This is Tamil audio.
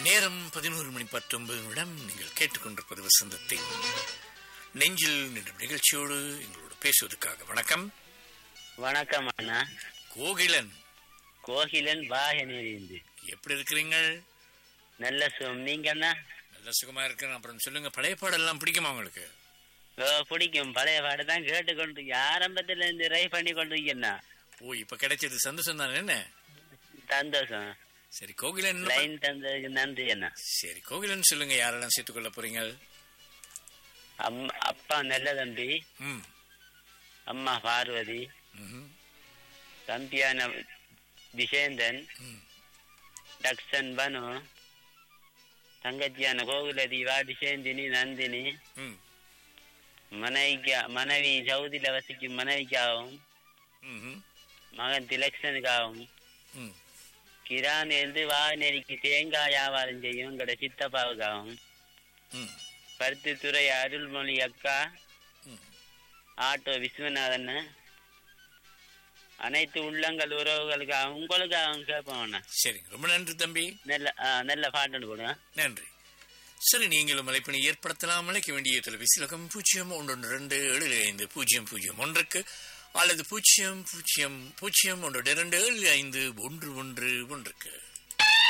நேரம் பதினோரு மணி பத்தொன்பது நிமிடம் நீங்கள் கேட்டுக்கொண்டிருப்பது வசந்தத்தின் நெஞ்சில் நின்ற நிகழ்ச்சியோடு எங்களோடு பேசுவதற்காக வணக்கம் வணக்கம் அண்ணா கோகிலன் கோகிலன் வாகனிலிருந்து எப்படி இருக்கிறீங்க நல்ல சுகம் நீங்க அண்ணா நல்ல சுகமா இருக்கிறேன் அப்புறம் சொல்லுங்க பழைய பாடெல்லாம் பிடிக்குமா உங்களுக்கு ஓ பிடிக்கும் பழைய பாட்டு தான் கேட்டுக்கொண்டு ஆரம்பத்துல இருந்து ரை பண்ணி கொண்டு இருக்கேண்ணா ஓ இப்ப கிடைச்சது சந்தோஷம் தானே என்ன சந்தோஷம் சரி கோகிலன் என்ன லைன் தந்ததுக்கு நன்றி அண்ணா சரி கோகிலன் சொல்லுங்க யாரெல்லாம் சேர்த்துக் கொள்ள போறீங்க அம்மா அப்பா நல்ல தம்பி ம் அம்மா பார்வதி ம்ஹும். தம்பியான விசேந்தன் ம். டக்சன் பனு தங்கச்சியான கோகுலதி வாடிசேந்தினி நந்தினி ம் மனைவிக்கா மனைவி சவுதியில வசிக்கும் மனைவிக்காகவும் ம்ஹும். மகன் திலக்ஷனுக்காகவும் ம் கிரான் இருந்து வாகனேரிக்கு தேங்காய் வியாபாரம் செய்யும் எங்கட சித்தப்பாவுக்காகவும் ம் பருத்தித்துறை அருள்மொழி அக்கா ம். ஆட்டோ விஸ்வநாதன் அனைத்து உள்ளங்கள் உறவுகளுக்காகவும் உங்களுக்காகவும் கேட்போம் சரிங்க ரொம்ப நன்றி தம்பி நல்ல ஆ, நல்ல பாட்டு போடுங்க நன்றி சரி நீங்களும் அழைப்பினை ஏற்படுத்தலாம் அழைக்க வேண்டிய தொலைபேசி இலக்கம் பூஜ்ஜியம் ஒன்று ஒன்று ரெண்டு ஏழு ஐந்து பூஜ்ஜியம் பூஜ்ஜியம் ஒன்றுக்கு அல்லது பூஜ்ஜியம் பூஜ்ஜியம் பூஜ்ஜியம் ஒன்று இரண்டு ஏழு ஐந்து ஒன்று ஒன்று ஒன்றுக்கு